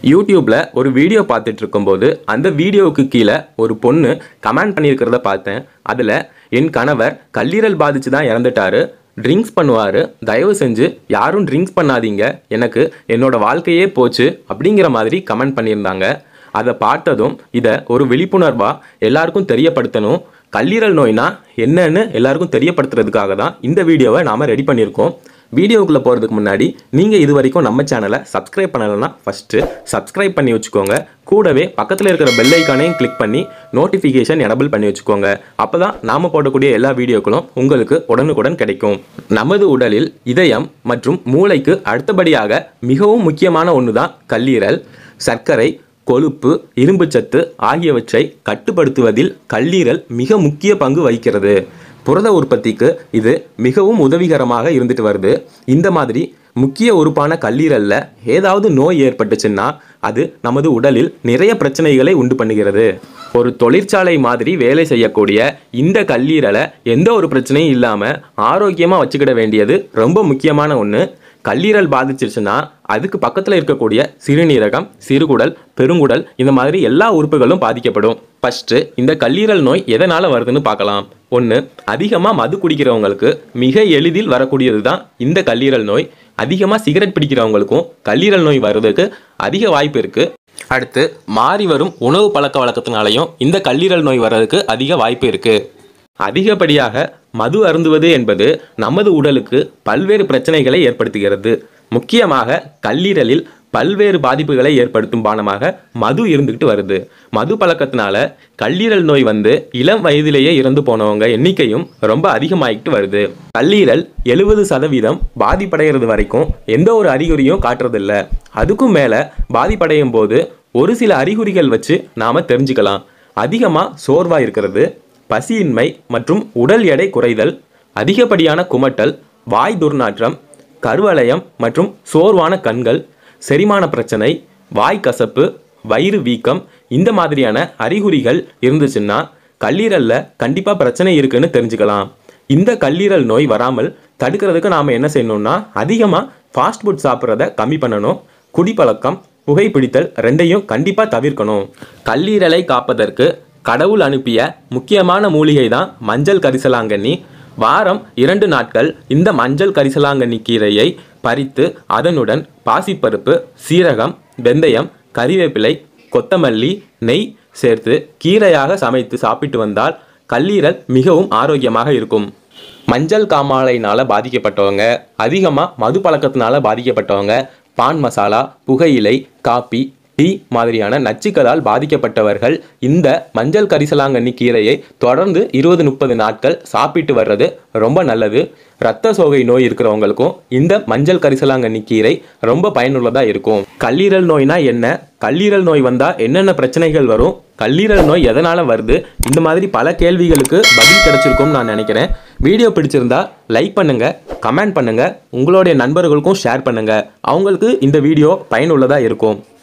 யூடியூப்ல ஒரு வீடியோ பார்த்துட்டு இருக்கும்போது அந்த வீடியோவுக்கு கீழே ஒரு பொண்ணு கமெண்ட் பண்ணியிருக்கிறத பார்த்தேன் அதில் என் கணவர் கல்லீரல் பாதிச்சு தான் இறந்துட்டாரு ட்ரிங்க்ஸ் பண்ணுவார் தயவு செஞ்சு யாரும் ட்ரிங்க்ஸ் பண்ணாதீங்க எனக்கு என்னோட வாழ்க்கையே போச்சு அப்படிங்கிற மாதிரி கமெண்ட் பண்ணியிருந்தாங்க அதை பார்த்ததும் இதை ஒரு விழிப்புணர்வாக எல்லாருக்கும் தெரியப்படுத்தணும் கல்லீரல் நோய்னா என்னன்னு எல்லாருக்கும் தெரியப்படுத்துறதுக்காக தான் இந்த வீடியோவை நாம் ரெடி பண்ணியிருக்கோம் வீடியோக்குள்ளே போகிறதுக்கு முன்னாடி நீங்கள் இது வரைக்கும் நம்ம சேனலை சப்ஸ்கிரைப் பண்ணலைன்னா ஃபஸ்ட்டு சப்ஸ்கிரைப் பண்ணி வச்சுக்கோங்க கூடவே பக்கத்தில் இருக்கிற பெல் ஐக்கானையும் கிளிக் பண்ணி நோட்டிஃபிகேஷன் எனபிள் பண்ணி வச்சுக்கோங்க அப்போ தான் நாம் போடக்கூடிய எல்லா வீடியோக்களும் உங்களுக்கு உடனுக்குடன் கிடைக்கும் நமது உடலில் இதயம் மற்றும் மூளைக்கு அடுத்தபடியாக மிகவும் முக்கியமான ஒன்று தான் கல்லீரல் சர்க்கரை கொழுப்பு இரும்புச்சத்து ஆகியவற்றை கட்டுப்படுத்துவதில் கல்லீரல் மிக முக்கிய பங்கு வகிக்கிறது புரத உற்பத்திக்கு இது மிகவும் உதவிகரமாக இருந்துட்டு வருது இந்த மாதிரி முக்கிய உறுப்பான கல்லீரல்ல ஏதாவது நோய் ஏற்பட்டுச்சுன்னா அது நமது உடலில் நிறைய பிரச்சனைகளை உண்டு பண்ணுகிறது ஒரு தொழிற்சாலை மாதிரி வேலை செய்யக்கூடிய இந்த கல்லீரலை எந்த ஒரு பிரச்சனையும் இல்லாமல் ஆரோக்கியமாக வச்சுக்கிட வேண்டியது ரொம்ப முக்கியமான ஒன்று கல்லீரல் பாதிச்சிருச்சுன்னா அதுக்கு பக்கத்தில் இருக்கக்கூடிய சிறுநீரகம் சிறுகுடல் பெருங்குடல் இந்த மாதிரி எல்லா உறுப்புகளும் பாதிக்கப்படும் ஃபஸ்ட்டு இந்த கல்லீரல் நோய் எதனால் வருதுன்னு பார்க்கலாம் ஒன்று அதிகமாக மது குடிக்கிறவங்களுக்கு மிக எளிதில் வரக்கூடியது தான் இந்த கல்லீரல் நோய் அதிகமாக சிகரெட் பிடிக்கிறவங்களுக்கும் கல்லீரல் நோய் வர்றதுக்கு அதிக வாய்ப்பு இருக்குது அடுத்து மாறி வரும் உணவு பழக்க வழக்கத்தினாலையும் இந்த கல்லீரல் நோய் வர்றதுக்கு அதிக வாய்ப்பு இருக்குது அதிகப்படியாக மது அருந்துவது என்பது நமது உடலுக்கு பல்வேறு பிரச்சனைகளை ஏற்படுத்துகிறது முக்கியமாக கல்லீரலில் பல்வேறு பாதிப்புகளை ஏற்படுத்தும் பானமாக மது இருந்துக்கிட்டு வருது மது பழக்கத்தினால கல்லீரல் நோய் வந்து இளம் வயதிலேயே இறந்து போனவங்க எண்ணிக்கையும் ரொம்ப அதிகமாகிட்டு வருது கல்லீரல் எழுபது சதவீதம் பாதிப்படைகிறது வரைக்கும் எந்த ஒரு அறிகுறியும் காட்டுறதில்ல அதுக்கும் மேலே பாதிப்படையும் போது ஒரு சில அறிகுறிகள் வச்சு நாம் தெரிஞ்சுக்கலாம் அதிகமாக சோர்வாக இருக்கிறது பசியின்மை மற்றும் உடல் எடை குறைதல் அதிகப்படியான குமட்டல் வாய் துர்நாற்றம் கருவளையம் மற்றும் சோர்வான கண்கள் செரிமான பிரச்சனை வாய் கசப்பு வயிறு வீக்கம் இந்த மாதிரியான அறிகுறிகள் இருந்துச்சுன்னா கல்லீரல்ல கண்டிப்பாக பிரச்சனை இருக்குன்னு தெரிஞ்சுக்கலாம் இந்த கல்லீரல் நோய் வராமல் தடுக்கிறதுக்கு நாம் என்ன செய்யணும்னா அதிகமாக ஃபாஸ்ட் ஃபுட் சாப்பிட்றத கம்மி பண்ணணும் குடிப்பழக்கம் புகைப்பிடித்தல் ரெண்டையும் கண்டிப்பாக தவிர்க்கணும் கல்லீரலை காப்பதற்கு கடவுள் அனுப்பிய முக்கியமான மூலிகை தான் மஞ்சள் கரிசலாங்கண்ணி வாரம் இரண்டு நாட்கள் இந்த மஞ்சள் கரிசலாங்கண்ணி கீரையை பறித்து அதனுடன் பாசிப்பருப்பு சீரகம் வெந்தயம் கறிவேப்பிலை கொத்தமல்லி நெய் சேர்த்து கீரையாக சமைத்து சாப்பிட்டு வந்தால் கல்லீரல் மிகவும் ஆரோக்கியமாக இருக்கும் மஞ்சள் காமாலையினால் பாதிக்கப்பட்டவங்க அதிகமாக மது பழக்கத்தினால பாதிக்கப்பட்டவங்க பான் மசாலா புகையிலை காப்பி டீ மாதிரியான நச்சுக்களால் பாதிக்கப்பட்டவர்கள் இந்த மஞ்சள் கரிசலாங்கண்ணி கீரையை தொடர்ந்து இருபது முப்பது நாட்கள் சாப்பிட்டு வர்றது ரொம்ப நல்லது இரத்த சோகை நோய் இருக்கிறவங்களுக்கும் இந்த மஞ்சள் கரிசலாங்கண்ணி கீரை ரொம்ப பயனுள்ளதாக இருக்கும் கல்லீரல் நோய்னா என்ன கல்லீரல் நோய் வந்தால் என்னென்ன பிரச்சனைகள் வரும் கல்லீரல் நோய் எதனால் வருது இந்த மாதிரி பல கேள்விகளுக்கு பதில் கிடைச்சிருக்கும்னு நான் நினைக்கிறேன் வீடியோ பிடிச்சிருந்தா லைக் பண்ணுங்க கமெண்ட் பண்ணுங்க உங்களுடைய நண்பர்களுக்கும் ஷேர் பண்ணுங்க அவங்களுக்கு இந்த வீடியோ பயனுள்ளதாக இருக்கும்